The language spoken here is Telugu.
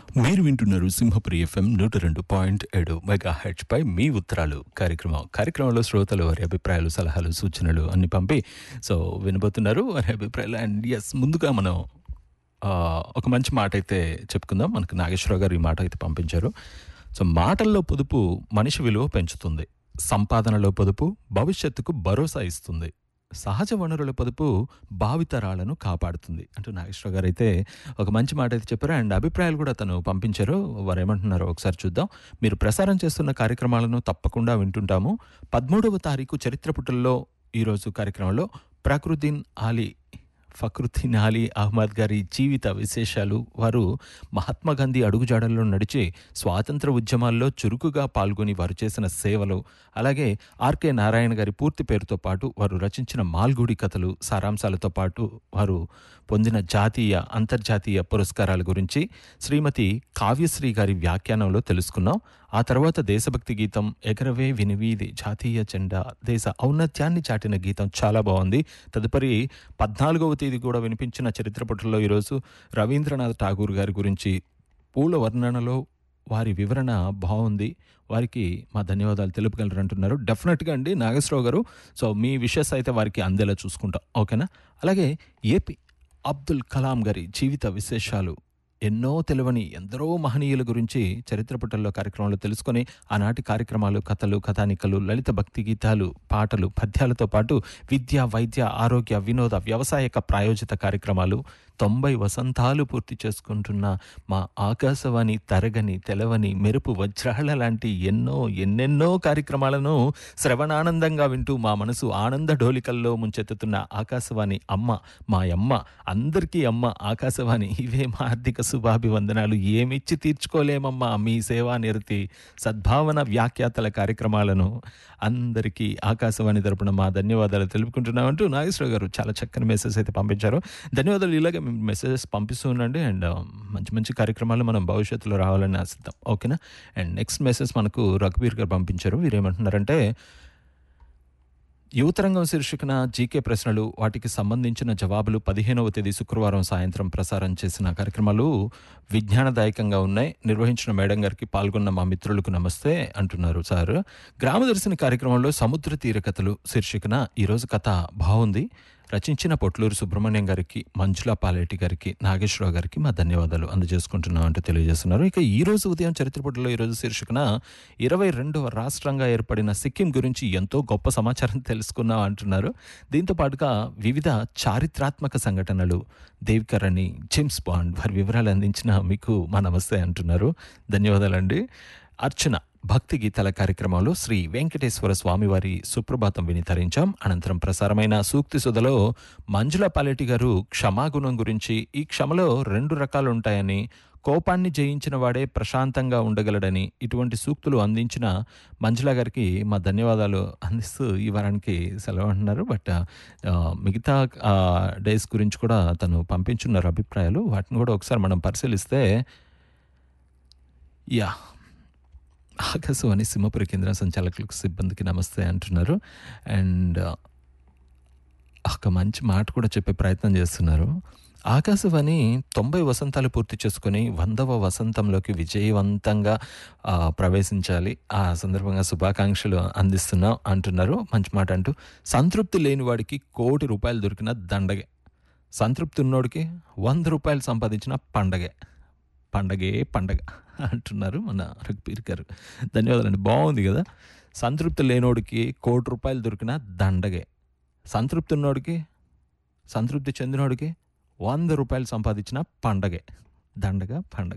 మీరు వింటున్నారు సింహపురి ఎఫ్ఎం నూట రెండు పాయింట్ ఏడు మెగా హెచ్ పై మీ ఉత్తరాలు కార్యక్రమం కార్యక్రమంలో శ్రోతలు వారి అభిప్రాయాలు సలహాలు సూచనలు అన్ని పంపి సో వినబోతున్నారు వారి అభిప్రాయాలు అండ్ ఎస్ ముందుగా మనం ఆ, ఒక మంచి మాట అయితే చెప్పుకుందాం మనకు నాగేశ్వరరావు గారు ఈ మాట అయితే పంపించారు సో మాటల్లో పొదుపు మనిషి విలువ పెంచుతుంది సంపాదనలో పొదుపు భవిష్యత్తుకు భరోసా ఇస్తుంది సహజ వనరుల పొదుపు భావితరాలను కాపాడుతుంది అంటూ నాగేశ్వరరావు గారు అయితే ఒక మంచి మాట అయితే చెప్పారు అండ్ అభిప్రాయాలు కూడా తను పంపించారు వారు ఏమంటున్నారో ఒకసారి చూద్దాం మీరు ప్రసారం చేస్తున్న కార్యక్రమాలను తప్పకుండా వింటుంటాము పదమూడవ తారీఖు చరిత్ర పుటల్లో ఈరోజు కార్యక్రమంలో ప్రకృతిన్ ఆలీ ఫక్రుద్దీన్ అలీ అహ్మద్ గారి జీవిత విశేషాలు వారు మహాత్మా గాంధీ అడుగుజాడల్లో నడిచి స్వాతంత్ర ఉద్యమాల్లో చురుకుగా పాల్గొని వారు చేసిన సేవలు అలాగే ఆర్కే నారాయణ గారి పూర్తి పేరుతో పాటు వారు రచించిన మాల్గుడి కథలు సారాంశాలతో పాటు వారు పొందిన జాతీయ అంతర్జాతీయ పురస్కారాల గురించి శ్రీమతి కావ్యశ్రీ గారి వ్యాఖ్యానంలో తెలుసుకున్నాం ఆ తర్వాత దేశభక్తి గీతం ఎగరవే వినివీది జాతీయ జెండా దేశ ఔన్నత్యాన్ని చాటిన గీతం చాలా బాగుంది తదుపరి పద్నాలుగవ తేదీ కూడా వినిపించిన చరిత్ర పుటల్లో ఈరోజు రవీంద్రనాథ్ ఠాగూర్ గారి గురించి పూల వర్ణనలో వారి వివరణ బాగుంది వారికి మా ధన్యవాదాలు తెలుపగలరు అంటున్నారు డెఫినెట్గా అండి నాగేశ్వరరావు గారు సో మీ విషయస్ అయితే వారికి అందేలా చూసుకుంటాం ఓకేనా అలాగే ఏపీ అబ్దుల్ కలాం గారి జీవిత విశేషాలు ఎన్నో తెలివని ఎందరో మహనీయుల గురించి చరిత్ర పుటల్లో కార్యక్రమంలో తెలుసుకొని ఆనాటి కార్యక్రమాలు కథలు కథానికలు లలిత భక్తి గీతాలు పాటలు పద్యాలతో పాటు విద్య వైద్య ఆరోగ్య వినోద వ్యవసాయక ప్రాయోజిత కార్యక్రమాలు తొంభై వసంతాలు పూర్తి చేసుకుంటున్న మా ఆకాశవాణి తరగని తెలవని మెరుపు వజ్రాల లాంటి ఎన్నో ఎన్నెన్నో కార్యక్రమాలను శ్రవణానందంగా వింటూ మా మనసు ఆనంద డోలికల్లో ముంచెత్తుతున్న ఆకాశవాణి అమ్మ మా అమ్మ అందరికీ అమ్మ ఆకాశవాణి ఇవే మా ఆర్థిక శుభాభివందనాలు ఏమిచ్చి తీర్చుకోలేమమ్మా మీ సేవా నిరతి సద్భావన వ్యాఖ్యాతల కార్యక్రమాలను అందరికీ ఆకాశవాణి తరపున మా ధన్యవాదాలు తెలుపుకుంటున్నామంటూ నాగేశ్వరరావు గారు చాలా చక్కని మెసేజ్ అయితే పంపించారు ధన్యవాదాలు ఇలాగే మెసేజెస్ పంపిస్తూ ఉండండి అండ్ మంచి మంచి కార్యక్రమాలు మనం భవిష్యత్తులో రావాలని ఆశిద్దాం ఓకేనా అండ్ నెక్స్ట్ మెసేజ్ మనకు రఘుబీర్ గారు పంపించారు వీరేమంటున్నారంటే యువతరంగం శీర్షికన జీకే ప్రశ్నలు వాటికి సంబంధించిన జవాబులు పదిహేనవ తేదీ శుక్రవారం సాయంత్రం ప్రసారం చేసిన కార్యక్రమాలు విజ్ఞానదాయకంగా ఉన్నాయి నిర్వహించిన మేడం గారికి పాల్గొన్న మా మిత్రులకు నమస్తే అంటున్నారు సార్ గ్రామదర్శిని కార్యక్రమంలో సముద్ర తీర కథలు శీర్షికన ఈరోజు కథ బాగుంది రచించిన పొట్లూరు సుబ్రహ్మణ్యం గారికి మంజులా పాలేటి గారికి నాగేశ్వరరావు గారికి మా ధన్యవాదాలు అందజేసుకుంటున్నాం అంటూ తెలియజేస్తున్నారు ఇక ఈ రోజు ఉదయం చరిత్రపుటలో ఈరోజు శీర్షికన ఇరవై రెండవ రాష్ట్రంగా ఏర్పడిన సిక్కిం గురించి ఎంతో గొప్ప సమాచారం తెలుసుకున్నాం అంటున్నారు దీంతో పాటుగా వివిధ చారిత్రాత్మక సంఘటనలు దేవికరణి జేమ్స్ బాండ్ వారి వివరాలు అందించిన మీకు మా నమస్తే అంటున్నారు ధన్యవాదాలండి అర్చన భక్తి గీతాల కార్యక్రమంలో శ్రీ వెంకటేశ్వర స్వామివారి సుప్రభాతం విని తరించాం అనంతరం ప్రసారమైన సూక్తి సుధలో మంజుల పాలెటి గారు క్షమాగుణం గురించి ఈ క్షమలో రెండు రకాలు ఉంటాయని కోపాన్ని జయించిన వాడే ప్రశాంతంగా ఉండగలడని ఇటువంటి సూక్తులు అందించిన మంజుల గారికి మా ధన్యవాదాలు అందిస్తూ ఈ వారానికి సెలవు అంటున్నారు బట్ ఆ, మిగతా ఆ, డేస్ గురించి కూడా తను పంపించున్నారు అభిప్రాయాలు వాటిని కూడా ఒకసారి మనం పరిశీలిస్తే యా ఆకాశవాణి సింహపురి కేంద్ర సంచాలకులకు సిబ్బందికి నమస్తే అంటున్నారు అండ్ ఒక మంచి మాట కూడా చెప్పే ప్రయత్నం చేస్తున్నారు ఆకాశవాణి తొంభై వసంతాలు పూర్తి చేసుకొని వందవ వసంతంలోకి విజయవంతంగా ఆ, ప్రవేశించాలి ఆ సందర్భంగా శుభాకాంక్షలు అందిస్తున్నాం అంటున్నారు మంచి మాట అంటూ సంతృప్తి లేని వాడికి కోటి రూపాయలు దొరికిన దండగే సంతృప్తి ఉన్నోడికి వంద రూపాయలు సంపాదించిన పండగే పండగే పండగ అంటున్నారు మన రఘుపీర్ గారు ధన్యవాదాలండి బాగుంది కదా సంతృప్తి లేనోడికి కోటి రూపాయలు దొరికిన దండగే సంతృప్తి ఉన్నోడికి సంతృప్తి చెందినోడికి వంద రూపాయలు సంపాదించిన పండగే దండగ పండగ